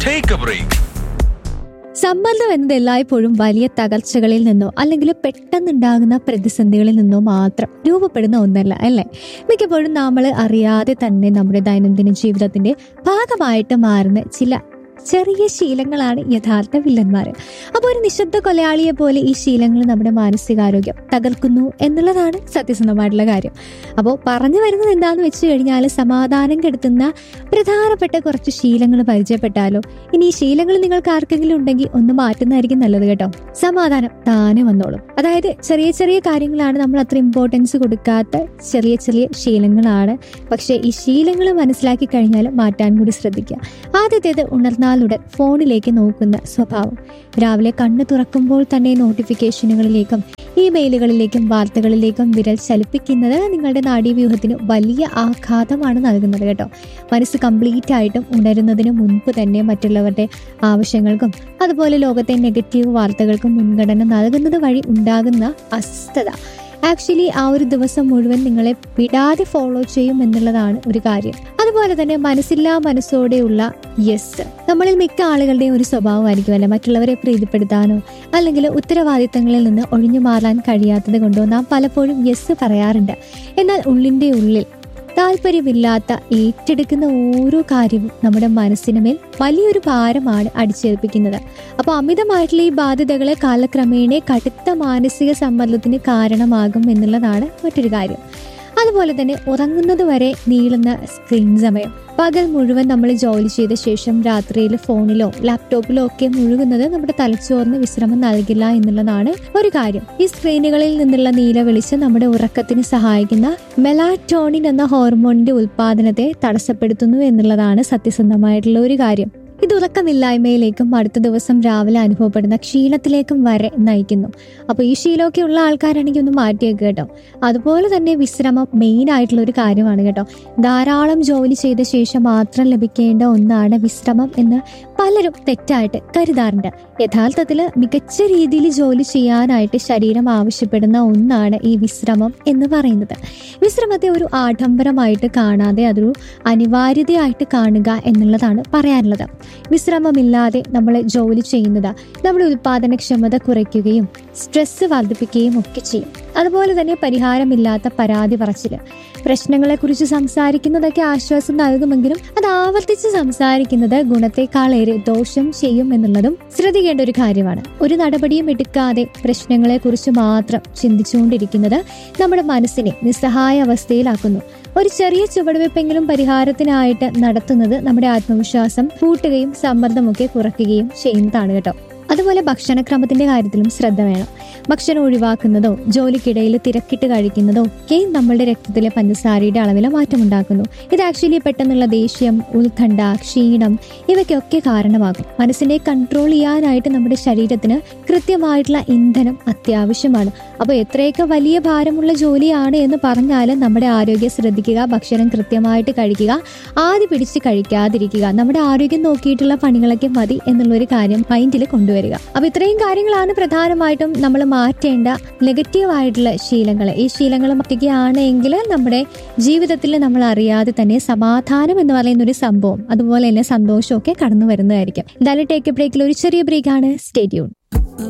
Take a break. സമ്മർദ്ദം എന്നത് എല്ലായ്പ്പോഴും വലിയ തകർച്ചകളിൽ നിന്നോ അല്ലെങ്കിൽ പെട്ടെന്നുണ്ടാകുന്ന പ്രതിസന്ധികളിൽ നിന്നോ മാത്രം രൂപപ്പെടുന്ന ഒന്നല്ല അല്ലേ മിക്കപ്പോഴും നമ്മൾ അറിയാതെ തന്നെ നമ്മുടെ ദൈനംദിന ജീവിതത്തിന്റെ ഭാഗമായിട്ട് മാറുന്ന ചില ചെറിയ ശീലങ്ങളാണ് യഥാർത്ഥ വില്ലന്മാർ അപ്പോൾ ഒരു നിശബ്ദ കൊലയാളിയെ പോലെ ഈ ശീലങ്ങൾ നമ്മുടെ മാനസികാരോഗ്യം തകർക്കുന്നു എന്നുള്ളതാണ് സത്യസന്ധമായിട്ടുള്ള കാര്യം അപ്പോൾ പറഞ്ഞു വരുന്നത് എന്താണെന്ന് വെച്ച് കഴിഞ്ഞാൽ സമാധാനം കെടുത്തുന്ന പ്രധാനപ്പെട്ട കുറച്ച് ശീലങ്ങൾ പരിചയപ്പെട്ടാലോ ഇനി ഈ ശീലങ്ങൾ നിങ്ങൾക്ക് ആർക്കെങ്കിലും ഉണ്ടെങ്കിൽ ഒന്ന് മാറ്റുന്നതായിരിക്കും നല്ലത് കേട്ടോ സമാധാനം താനെ വന്നോളും അതായത് ചെറിയ ചെറിയ കാര്യങ്ങളാണ് നമ്മൾ അത്ര ഇമ്പോർട്ടൻസ് കൊടുക്കാത്ത ചെറിയ ചെറിയ ശീലങ്ങളാണ് പക്ഷേ ഈ ശീലങ്ങൾ മനസ്സിലാക്കി കഴിഞ്ഞാൽ മാറ്റാൻ കൂടി ശ്രദ്ധിക്കുക ആദ്യത്തേത് ഉണർന്നാലുടൻ ഫോണിലേക്ക് നോക്കുന്ന സ്വഭാവം രാവിലെ കണ്ണ് തുറക്കുമ്പോൾ തന്നെ നോട്ടിഫിക്കേഷനുകളിലേക്കും ഇമെയിലുകളിലേക്കും വാർത്തകളിലേക്കും വിരൽ ചലിപ്പിക്കുന്നത് നിങ്ങളുടെ നാഡീവ്യൂഹത്തിന് വലിയ ആഘാതമാണ് നൽകുന്നത് കേട്ടോ മനസ്സ് കംപ്ലീറ്റ് ആയിട്ടും ഉണരുന്നതിന് മുൻപ് തന്നെ മറ്റുള്ളവരുടെ ആവശ്യങ്ങൾക്കും അതുപോലെ ലോകത്തെ നെഗറ്റീവ് വാർത്തകൾക്കും മുൻഗണന നൽകുന്നത് വഴി ഉണ്ടാകുന്ന അസ്വസ്ഥത ആക്ച്വലി ആ ഒരു ദിവസം മുഴുവൻ നിങ്ങളെ വിടാതെ ഫോളോ ചെയ്യും എന്നുള്ളതാണ് ഒരു കാര്യം അതുപോലെ തന്നെ മനസ്സില്ലാ മനസ്സോടെയുള്ള യെസ് നമ്മളിൽ മിക്ക ആളുകളുടെയും ഒരു സ്വഭാവമായിരിക്കും അല്ലെ മറ്റുള്ളവരെ പ്രീതിപ്പെടുത്താനോ അല്ലെങ്കിൽ ഉത്തരവാദിത്തങ്ങളിൽ നിന്ന് ഒഴിഞ്ഞു മാറാൻ കഴിയാത്തത് കൊണ്ടോ നാം പലപ്പോഴും യെസ് പറയാറുണ്ട് എന്നാൽ ഉള്ളിൻ്റെ ഉള്ളിൽ താല്പര്യമില്ലാത്ത ഏറ്റെടുക്കുന്ന ഓരോ കാര്യവും നമ്മുടെ മനസ്സിന് മേൽ വലിയൊരു ഭാരമാണ് അടിച്ചേൽപ്പിക്കുന്നത് അപ്പോൾ അമിതമായിട്ടുള്ള ഈ ബാധ്യതകളെ കാലക്രമേണ കടുത്ത മാനസിക സമ്മർദ്ദത്തിന് കാരണമാകും എന്നുള്ളതാണ് മറ്റൊരു കാര്യം അതുപോലെ തന്നെ ഉറങ്ങുന്നത് വരെ നീളുന്ന സ്ക്രീൻ സമയം പകൽ മുഴുവൻ നമ്മൾ ജോലി ചെയ്ത ശേഷം രാത്രിയിൽ ഫോണിലോ ലാപ്ടോപ്പിലോ ഒക്കെ മുഴുകുന്നത് നമ്മുടെ തലച്ചോറിന് വിശ്രമം നൽകില്ല എന്നുള്ളതാണ് ഒരു കാര്യം ഈ സ്ക്രീനുകളിൽ നിന്നുള്ള നീല വെളിച്ചം നമ്മുടെ ഉറക്കത്തിന് സഹായിക്കുന്ന മെലാറ്റോണിൻ എന്ന ഹോർമോണിന്റെ ഉൽപാദനത്തെ തടസ്സപ്പെടുത്തുന്നു എന്നുള്ളതാണ് സത്യസന്ധമായിട്ടുള്ള ഒരു കാര്യം ഇത് ഉറക്കമില്ലായ്മയിലേക്കും അടുത്ത ദിവസം രാവിലെ അനുഭവപ്പെടുന്ന ക്ഷീണത്തിലേക്കും വരെ നയിക്കുന്നു അപ്പോൾ ഈ ശീലമൊക്കെ ഉള്ള ആൾക്കാരാണെങ്കിൽ ഒന്ന് മാറ്റിയേക്ക് കേട്ടോ അതുപോലെ തന്നെ വിശ്രമം മെയിൻ ആയിട്ടുള്ള ഒരു കാര്യമാണ് കേട്ടോ ധാരാളം ജോലി ചെയ്ത ശേഷം മാത്രം ലഭിക്കേണ്ട ഒന്നാണ് വിശ്രമം എന്ന് പലരും തെറ്റായിട്ട് കരുതാറുണ്ട് യഥാർത്ഥത്തിൽ മികച്ച രീതിയിൽ ജോലി ചെയ്യാനായിട്ട് ശരീരം ആവശ്യപ്പെടുന്ന ഒന്നാണ് ഈ വിശ്രമം എന്ന് പറയുന്നത് വിശ്രമത്തെ ഒരു ആഡംബരമായിട്ട് കാണാതെ അതൊരു അനിവാര്യതയായിട്ട് കാണുക എന്നുള്ളതാണ് പറയാനുള്ളത് വിശ്രമമില്ലാതെ നമ്മൾ ജോലി ചെയ്യുന്നത് നമ്മുടെ ഉൽപാദനക്ഷമത കുറയ്ക്കുകയും സ്ട്രെസ് വർദ്ധിപ്പിക്കുകയും ഒക്കെ ചെയ്യും അതുപോലെ തന്നെ പരിഹാരമില്ലാത്ത പരാതി പറച്ചില് പ്രശ്നങ്ങളെക്കുറിച്ച് സംസാരിക്കുന്നതൊക്കെ ആശ്വാസം നൽകുമെങ്കിലും അത് ആവർത്തിച്ച് സംസാരിക്കുന്നത് ഗുണത്തെക്കാളേറെ ദോഷം ചെയ്യും എന്നുള്ളതും ശ്രദ്ധിക്കേണ്ട ഒരു കാര്യമാണ് ഒരു നടപടിയും എടുക്കാതെ പ്രശ്നങ്ങളെക്കുറിച്ച് മാത്രം ചിന്തിച്ചുകൊണ്ടിരിക്കുന്നത് നമ്മുടെ മനസ്സിനെ നിസ്സഹായ അവസ്ഥയിലാക്കുന്നു ഒരു ചെറിയ ചുവടുവെപ്പെങ്കിലും പരിഹാരത്തിനായിട്ട് നടത്തുന്നത് നമ്മുടെ ആത്മവിശ്വാസം കൂട്ടുകയും സമ്മർദ്ദമൊക്കെ കുറയ്ക്കുകയും ചെയ്യുന്നതാണ് കേട്ടോ അതുപോലെ ഭക്ഷണക്രമത്തിന്റെ കാര്യത്തിലും ശ്രദ്ധ വേണം ഭക്ഷണം ഒഴിവാക്കുന്നതോ ജോലിക്കിടയിൽ തിരക്കിട്ട് കഴിക്കുന്നതോ ഒക്കെ നമ്മളുടെ രക്തത്തിലെ പഞ്ചസാരയുടെ അളവിൽ മാറ്റമുണ്ടാക്കുന്നു ഇത് ആക്ച്വലി പെട്ടെന്നുള്ള ദേഷ്യം ഉത്കണ്ഠ ക്ഷീണം ഇവയ്ക്കൊക്കെ കാരണമാകും മനസ്സിനെ കൺട്രോൾ ചെയ്യാനായിട്ട് നമ്മുടെ ശരീരത്തിന് കൃത്യമായിട്ടുള്ള ഇന്ധനം അത്യാവശ്യമാണ് അപ്പോൾ എത്രയൊക്കെ വലിയ ഭാരമുള്ള ജോലിയാണ് എന്ന് പറഞ്ഞാൽ നമ്മുടെ ആരോഗ്യം ശ്രദ്ധിക്കുക ഭക്ഷണം കൃത്യമായിട്ട് കഴിക്കുക ആദ്യ പിടിച്ച് കഴിക്കാതിരിക്കുക നമ്മുടെ ആരോഗ്യം നോക്കിയിട്ടുള്ള പണികളൊക്കെ മതി എന്നുള്ളൊരു കാര്യം മൈൻഡിൽ കൊണ്ടുവരിക അപ്പൊ ഇത്രയും കാര്യങ്ങളാണ് പ്രധാനമായിട്ടും നമ്മൾ മാറ്റേണ്ട നെഗറ്റീവ് ആയിട്ടുള്ള ശീലങ്ങൾ ഈ ശീലങ്ങൾ മാറ്റുകയാണെങ്കിൽ നമ്മുടെ ജീവിതത്തിൽ നമ്മൾ അറിയാതെ തന്നെ സമാധാനം എന്ന് പറയുന്ന ഒരു സംഭവം അതുപോലെ തന്നെ സന്തോഷമൊക്കെ കടന്നു വരുന്നതായിരിക്കും എന്തായാലും ടേക്ക് ബ്രേക്കിൽ ഒരു ചെറിയ ബ്രേക്കാണ് സ്റ്റേഡിയൂൺ